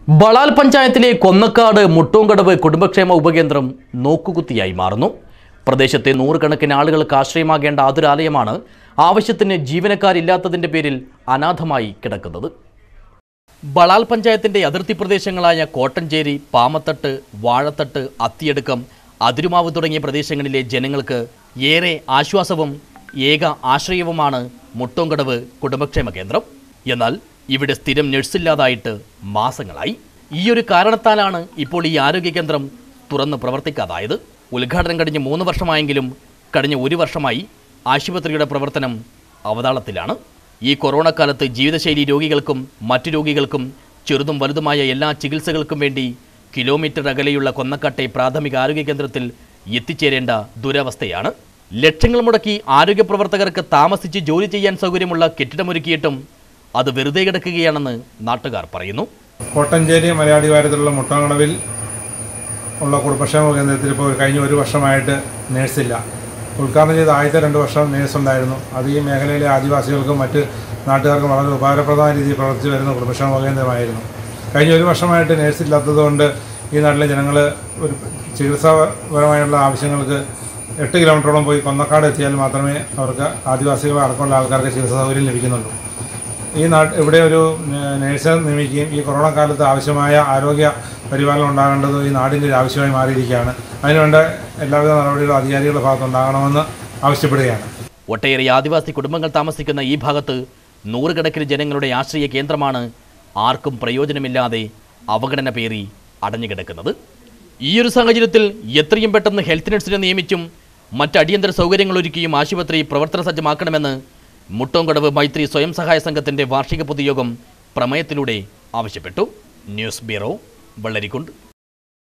ബളാൽ പഞ്ചായത്തിലെ കൊന്നക്കാട് മുട്ടൂങ്കടവ് കുടുംബക്ഷേമ ഉപകേന്ദ്രം നോക്കുകുത്തിയായി മാറുന്നു പ്രദേശത്തെ നൂറുകണക്കിന് ആളുകൾക്ക് ആശ്രയമാകേണ്ട ആതുരാലയമാണ് ആവശ്യത്തിന് ജീവനക്കാരില്ലാത്തതിൻ്റെ പേരിൽ അനാഥമായി കിടക്കുന്നത് ബളാൽ പഞ്ചായത്തിന്റെ അതിർത്തി പ്രദേശങ്ങളായ കോട്ടഞ്ചേരി പാമത്തട്ട് വാഴത്തട്ട് അത്തിയടുക്കം അതിരുമാവ് തുടങ്ങിയ പ്രദേശങ്ങളിലെ ജനങ്ങൾക്ക് ഏറെ ആശ്വാസവും ഏക ആശ്രയവുമാണ് മുട്ടോങ്കടവ് കുടുംബക്ഷേമ കേന്ദ്രം എന്നാൽ ഇവിടെ സ്ഥിരം നഴ്സില്ലാതായിട്ട് മാസങ്ങളായി ഈയൊരു കാരണത്താലാണ് ഇപ്പോൾ ഈ ആരോഗ്യ കേന്ദ്രം തുറന്ന് പ്രവർത്തിക്കാതായത് ഉദ്ഘാടനം കഴിഞ്ഞ് മൂന്ന് വർഷമായെങ്കിലും കഴിഞ്ഞ ഒരു വർഷമായി ആശുപത്രിയുടെ പ്രവർത്തനം അവതാളത്തിലാണ് ഈ കൊറോണ കാലത്ത് ജീവിതശൈലി രോഗികൾക്കും മറ്റു രോഗികൾക്കും ചെറുതും വലുതുമായ എല്ലാ ചികിത്സകൾക്കും വേണ്ടി കിലോമീറ്റർ അകലെയുള്ള കൊന്നക്കാട്ടെ പ്രാഥമിക ആരോഗ്യ കേന്ദ്രത്തിൽ എത്തിച്ചേരേണ്ട ദുരവസ്ഥയാണ് ലക്ഷങ്ങൾ മുടക്കി ആരോഗ്യ പ്രവർത്തകർക്ക് താമസിച്ച് ജോലി ചെയ്യാൻ സൗകര്യമുള്ള കെട്ടിടമൊരുക്കിയിട്ടും അത് വെറുതെ കിടക്കുകയാണെന്ന് നാട്ടുകാർ പറയുന്നു കോട്ടഞ്ചേരി മലയാളി വാരത്തിലുള്ള മുട്ടങ്ങളവിൽ ഉള്ള കുടുംബക്ഷേമ കേന്ദ്രത്തിൽ ഇപ്പോൾ കഴിഞ്ഞ ഒരു വർഷമായിട്ട് നേഴ്സില്ല ഉദ്ഘാടനം ചെയ്ത ആദ്യത്തെ രണ്ട് വർഷം നേഴ്സ് ഉണ്ടായിരുന്നു അത് ഈ മേഖലയിലെ ആദിവാസികൾക്കും മറ്റ് നാട്ടുകാർക്കും വളരെ ഉപകാരപ്രദമായ രീതിയിൽ പ്രവർത്തിച്ചു വരുന്ന കുടുംബക്ഷേമ കേന്ദ്രമായിരുന്നു കഴിഞ്ഞ ഒരു വർഷമായിട്ട് നേഴ്സ് ഇല്ലാത്തതുകൊണ്ട് ഈ നാട്ടിലെ ജനങ്ങൾ ഒരു ചികിത്സാപരമായുള്ള ആവശ്യങ്ങൾക്ക് എട്ട് കിലോമീറ്ററോളം പോയി കൊന്നക്കാട് എത്തിയാൽ മാത്രമേ അവർക്ക് ആദിവാസികൾ അടക്കമുള്ള ആൾക്കാർക്ക് ചികിത്സാ സൗകര്യം ലഭിക്കുന്നുള്ളൂ ഈ നാട്ട് ഇവിടെ ഒരു നേഴ്സ് നിയമിക്കുകയും ഈ കൊറോണ കാലത്ത് ആവശ്യമായ ആരോഗ്യ പരിപാലനം ഉണ്ടാകേണ്ടത് ഈ നാടിൻ്റെ ഒരു ആവശ്യമായി മാറിയിരിക്കുകയാണ് അതിനുവേണ്ട എല്ലാവിധ നടപടികളും അധികാരികളുടെ ഭാഗത്ത് ഉണ്ടാകണമെന്ന് ആവശ്യപ്പെടുകയാണ് ഒട്ടേറെ ആദിവാസി കുടുംബങ്ങൾ താമസിക്കുന്ന ഈ ഭാഗത്ത് നൂറുകണക്കിന് ജനങ്ങളുടെ ആശ്രയ കേന്ദ്രമാണ് ആർക്കും പ്രയോജനമില്ലാതെ അവഗണന പേറി അടഞ്ഞുകിടക്കുന്നത് ഈയൊരു സാഹചര്യത്തിൽ എത്രയും പെട്ടെന്ന് ഹെൽത്ത് നഴ്സിനെ നിയമിച്ചും മറ്റ് അടിയന്തര സൗകര്യങ്ങൾ ഒരുക്കിയും ആശുപത്രി പ്രവർത്തന സജ്ജമാക്കണമെന്ന് മുട്ടോങ്കടവ് മൈത്രി സ്വയം സഹായ സംഘത്തിന്റെ വാർഷിക പൊതുയോഗം പ്രമേയത്തിലൂടെ ആവശ്യപ്പെട്ടു ന്യൂസ് ബ്യൂറോ വെള്ളരിക്കുണ്ട്